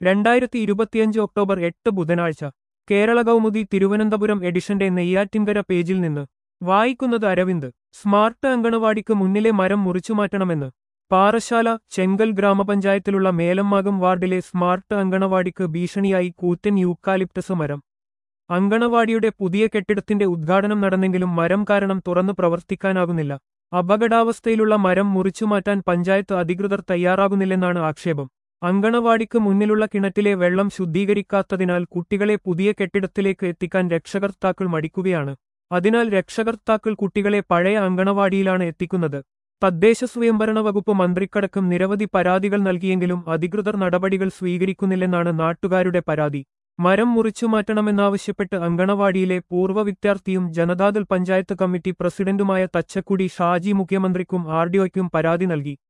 രണ്ടായിരത്തി ഇരുപത്തിയഞ്ച് ഒക്ടോബർ എട്ട് ബുധനാഴ്ച കേരള കൗമുദി തിരുവനന്തപുരം എഡിഷന്റെ നെയ്യാറ്റിൻകര പേജിൽ നിന്ന് വായിക്കുന്നത് അരവിന്ദ് സ്മാർട്ട് അങ്കണവാടിക്ക് മുന്നിലെ മരം മുറിച്ചുമാറ്റണമെന്ന് പാറശാല ചെങ്കൽ ഗ്രാമപഞ്ചായത്തിലുള്ള മേലമ്മാകം വാർഡിലെ സ്മാർട്ട് അങ്കണവാടിക്ക് ഭീഷണിയായി കൂറ്റൻ യൂക്കാലിപ്റ്റസ് മരം അങ്കണവാടിയുടെ പുതിയ കെട്ടിടത്തിന്റെ ഉദ്ഘാടനം നടന്നെങ്കിലും മരം കാരണം തുറന്നു പ്രവർത്തിക്കാനാകുന്നില്ല അപകടാവസ്ഥയിലുള്ള മരം മുറിച്ചുമാറ്റാൻ പഞ്ചായത്ത് അധികൃതർ തയ്യാറാകുന്നില്ലെന്നാണ് ആക്ഷേപം അങ്കണവാടിക്ക് മുന്നിലുള്ള കിണറ്റിലെ വെള്ളം ശുദ്ധീകരിക്കാത്തതിനാൽ കുട്ടികളെ പുതിയ കെട്ടിടത്തിലേക്ക് എത്തിക്കാൻ രക്ഷകർത്താക്കൾ മടിക്കുകയാണ് അതിനാൽ രക്ഷകർത്താക്കൾ കുട്ടികളെ പഴയ അങ്കണവാടിയിലാണ് എത്തിക്കുന്നത് തദ്ദേശ സ്വയംഭരണ വകുപ്പ് മന്ത്രിക്കടക്കം നിരവധി പരാതികൾ നൽകിയെങ്കിലും അധികൃതർ നടപടികൾ സ്വീകരിക്കുന്നില്ലെന്നാണ് നാട്ടുകാരുടെ പരാതി മരം മുറിച്ചുമാറ്റണമെന്നാവശ്യപ്പെട്ട് അങ്കണവാടിയിലെ പൂർവ്വ വിദ്യാർത്ഥിയും ജനതാദൾ പഞ്ചായത്ത് കമ്മിറ്റി പ്രസിഡന്റുമായ തച്ചക്കുടി ഷാജി മുഖ്യമന്ത്രിക്കും ആർഡിഒയ്ക്കും പരാതി നൽകി